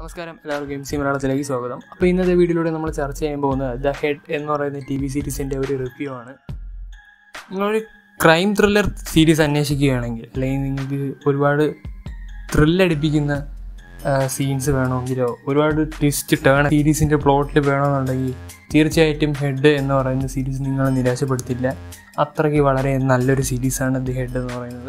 നമസ്കാരം എല്ലാവർക്കും M C മലയാളത്തിലേക്ക് സ്വാഗതം അപ്പോൾ ഇന്നത്തെ വീഡിയോയിലൂടെ നമ്മൾ ചർച്ച ചെയ്യാൻ പോകുന്നത് ദ ഹെഡ് എന്ന് പറയുന്ന ടി വി സീരീസിൻ്റെ ഒരു റിവ്യൂ ആണ് നിങ്ങളൊരു ക്രൈം ത്രില്ലർ സീരീസ് അന്വേഷിക്കുകയാണെങ്കിൽ അല്ലെങ്കിൽ നിങ്ങൾക്ക് ഒരുപാട് ത്രില്ലടിപ്പിക്കുന്ന സീൻസ് വേണമെങ്കിലോ ഒരുപാട് ട്വിസ്റ്റ് ടേൺ സീരീസിൻ്റെ പ്ലോട്ടിൽ വേണമെന്നുണ്ടെങ്കിൽ തീർച്ചയായിട്ടും ഹെഡ് എന്ന് പറയുന്ന സീരീസ് നിങ്ങളെ നിരാശപ്പെടുത്തില്ല അത്രയ്ക്ക് വളരെ നല്ലൊരു സീരീസാണ് ദി ഹെഡ് എന്ന് പറയുന്നത്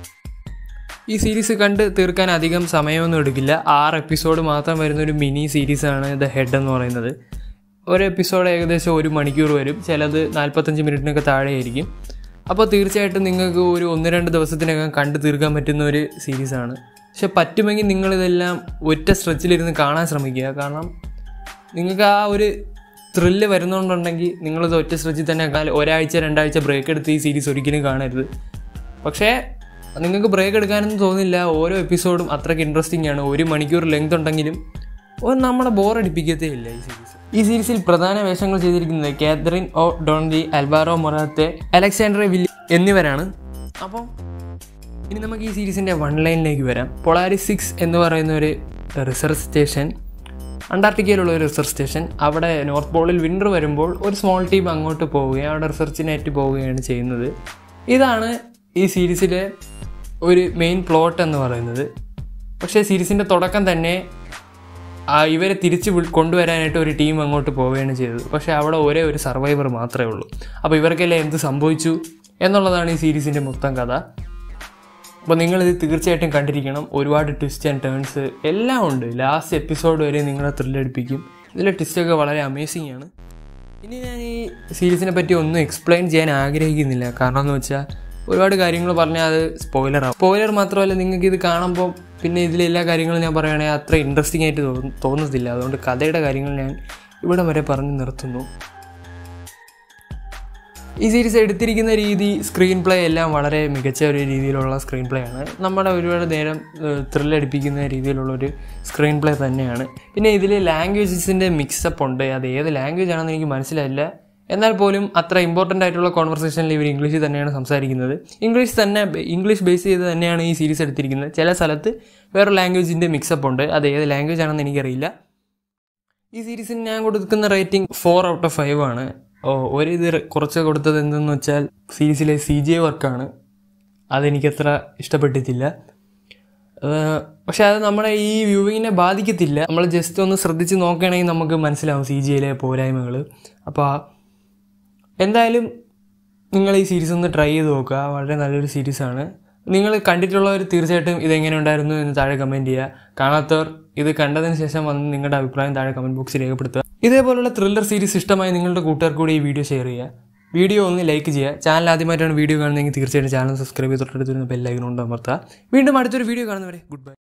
ഈ സീരീസ് കണ്ട് തീർക്കാൻ അധികം സമയമൊന്നും എടുക്കില്ല ആറ് എപ്പിസോഡ് മാത്രം വരുന്ന ഒരു മിനി സീരീസാണ് ദ ഹെഡ് എന്ന് പറയുന്നത് ഒരു എപ്പിസോഡ് ഏകദേശം ഒരു മണിക്കൂർ വരും ചിലത് നാൽപ്പത്തഞ്ച് മിനിറ്റിനൊക്കെ താഴെയായിരിക്കും അപ്പോൾ തീർച്ചയായിട്ടും നിങ്ങൾക്ക് ഒരു ഒന്ന് രണ്ട് ദിവസത്തിനകം കണ്ടു തീർക്കാൻ പറ്റുന്ന ഒരു സീരീസാണ് പക്ഷെ പറ്റുമെങ്കിൽ നിങ്ങളിതെല്ലാം ഒറ്റ സ്ട്രെച്ചിലിരുന്ന് കാണാൻ ശ്രമിക്കുക കാരണം നിങ്ങൾക്ക് ആ ഒരു ത്രില്ല് വരുന്നുണ്ടെങ്കിൽ നിങ്ങളിത് ഒറ്റ സ്ട്രെച്ചിൽ തന്നെ കാ- ഒരാഴ്ച രണ്ടാഴ്ച ബ്രേക്ക് എടുത്ത് ഈ സീരീസ് ഒരിക്കലും കാണരുത് പക്ഷേ നിങ്ങൾക്ക് ബ്രേക്ക് എടുക്കാനൊന്നും തോന്നില്ല ഓരോ എപ്പിസോഡും അത്രയ്ക്ക് ഇൻട്രസ്റ്റിംഗ് ആണ് ഒരു മണിക്കൂർ ലെങ്ത് ഉണ്ടെങ്കിലും ഒരു നമ്മളെ ബോറടിപ്പിക്കത്തേ ഇല്ല ഈ സീരീസ് ഈ സീരീസിൽ പ്രധാന വേഷങ്ങൾ ചെയ്തിരിക്കുന്നത് Katharine O'Donnelly Alvaro Morte Alexander Willaume എന്നിവരാണ് അപ്പോൾ ഇനി നമുക്ക് ഈ സീരീസിൻ്റെ വൺ ലൈനിലേക്ക് വരാം പൊളാരിസ് സിക്സ് എന്ന് പറയുന്ന ഒരു റിസർച്ച് സ്റ്റേഷൻ അന്റാർട്ടിക്കയിലുള്ള ഒരു റിസർച്ച് സ്റ്റേഷൻ അവിടെ നോർത്ത് പോളിൽ വിൻ്റർ വരുമ്പോൾ ഒരു സ്മോൾ ടീം അങ്ങോട്ട് പോവുകയും അവിടെ റിസർച്ചിനായിട്ട് പോവുകയാണ് ചെയ്യുന്നത് ഇതാണ് ഈ സീരീസിലെ ഒരു മെയിൻ പ്ലോട്ട് എന്ന് പറയുന്നത് പക്ഷേ സീരീസിൻ്റെ തുടക്കം തന്നെ ആ ഇവരെ തിരിച്ച് വിൾ- കൊണ്ടുവരാനായിട്ട് ഒരു ടീം അങ്ങോട്ട് പോവുകയാണ് ചെയ്തത് പക്ഷേ അവിടെ ഒരേ ഒരു സർവൈവർ മാത്രമേ ഉള്ളൂ അപ്പോൾ ഇവർക്കെല്ലാം എന്ത് സംഭവിച്ചു എന്നുള്ളതാണ് ഈ സീരീസിൻ്റെ മൊത്തം കഥ അപ്പോൾ നിങ്ങളിത് തീർച്ചയായിട്ടും കണ്ടിരിക്കണം ഒരുപാട് ട്വിസ്റ്റ് ആൻഡ് ടേൺസ് എല്ലാം ഉണ്ട് ലാസ്റ്റ് എപ്പിസോഡ് വരെ നിങ്ങളെ ത്രില്ലടിപ്പിക്കും ഇതിലെ ട്വിസ്റ്റൊക്കെ വളരെ അമേസിങ് ആണ് ഇനി ഞാൻ ഈ സീരീസിനെ പറ്റി ഒന്നും എക്സ്പ്ലെയിൻ ചെയ്യാൻ ആഗ്രഹിക്കുന്നില്ല കാരണം എന്ന് വെച്ചാൽ ഒരുപാട് കാര്യങ്ങൾ പറഞ്ഞാൽ അത് സ്പോയിലറാവും സ്പോയിലർ മാത്രമല്ല നിങ്ങൾക്ക് ഇത് കാണുമ്പോൾ പിന്നെ ഇതിലെ എല്ലാ കാര്യങ്ങളും ഞാൻ പറയുകയാണെങ്കിൽ അത്ര ഇൻട്രസ്റ്റിംഗ് ആയിട്ട് തോന്നു തോന്നത്തില്ല അതുകൊണ്ട് കഥയുടെ കാര്യങ്ങൾ ഞാൻ ഇവിടെ വരെ പറഞ്ഞു നിർത്തുന്നു ഈ സീരീസ് എടുത്തിരിക്കുന്ന രീതി സ്ക്രീൻ പ്ലേ എല്ലാം വളരെ മികച്ച ഒരു രീതിയിലുള്ള സ്ക്രീൻ പ്ലേ ആണ് നമ്മുടെ ഒരുപാട് നേരം ത്രില്ലടിപ്പിക്കുന്ന രീതിയിലുള്ള ഒരു സ്ക്രീൻ പ്ലേ തന്നെയാണ് പിന്നെ ഇതിൽ ലാംഗ്വേജസിൻ്റെ മിക്സപ്പ് ഉണ്ട് അത് ഏത് ലാംഗ്വേജ് ആണെന്ന് എനിക്ക് മനസ്സിലായില്ല എന്നാൽ പോലും അത്ര ഇമ്പോർട്ടൻ്റ് ആയിട്ടുള്ള കോൺവെർസേഷനിൽ ഇവർ ഇംഗ്ലീഷിൽ തന്നെയാണ് സംസാരിക്കുന്നത് ഇംഗ്ലീഷ് തന്നെ ഇംഗ്ലീഷ് ബേസ് ചെയ്ത് തന്നെയാണ് ഈ സീരീസ് എടുത്തിരിക്കുന്നത് ചില സ്ഥലത്ത് വേറെ ലാംഗ്വേജിൻ്റെ മിക്സപ്പ് ഉണ്ട് അത് ഏത് ലാംഗ്വേജ് ആണെന്ന് എനിക്കറിയില്ല ഈ സീരീസിന് ഞാൻ കൊടുക്കുന്ന rating four out of five ആണ് ഓ ഒരു ഇത് കുറച്ച് കൊടുത്തത് എന്തെന്ന് വെച്ചാൽ സീരീസിലെ സി ജി വർക്കാണ് അതെനിക്കത്ര ഇഷ്ടപ്പെട്ടിട്ടില്ല ഏഹ് പക്ഷെ അത് നമ്മുടെ ഈ വ്യൂവിങ്ങിനെ ബാധിക്കത്തില്ല നമ്മൾ ജസ്റ്റ് ഒന്ന് ശ്രദ്ധിച്ച് നോക്കുകയാണെങ്കിൽ നമുക്ക് മനസ്സിലാവും സി ജിയിലെ പോരായ്മകൾ അപ്പോൾ എന്തായാലും നിങ്ങൾ ഈ സീരീസ് ഒന്ന് ട്രൈ ചെയ്ത് നോക്കുക വളരെ നല്ലൊരു സീരീസാണ് നിങ്ങൾ കണ്ടിട്ടുള്ളവർ തീർച്ചയായിട്ടും ഇതെങ്ങനെ ഉണ്ടായിരുന്നു എന്ന് താഴെ കമൻറ്റ് ചെയ്യുക കാണാത്തവർ ഇത് കണ്ടതിന് ശേഷം വന്ന് നിങ്ങളുടെ അഭിപ്രായം താഴെ കമൻറ്റ് ബോക്സിൽ രേഖപ്പെടുത്തുക ഇതേപോലുള്ള ത്രില്ലർ സീരീസ് ഇഷ്ടമായി നിങ്ങളുടെ കൂട്ടുകാർക്ക് കൂടി ഈ വീഡിയോ ഷെയർ ചെയ്യുക വീഡിയോ ഒന്ന് ലൈക്ക് ചെയ്യുക ചാനൽ ആദ്യമായിട്ടാണ് വീഡിയോ കാണുന്നതെങ്കിൽ തീർച്ചയായിട്ടും ചാനൽ സബ്സ്ക്രൈബ് ചെയ്ത് തൊട്ടടുത്ത് ബെല്ലൈക്കൺ കൊണ്ട് അമർത്തുക വീണ്ടും അടുത്തൊരു വീഡിയോ കാണുന്നവരെ ഗുഡ് ബൈ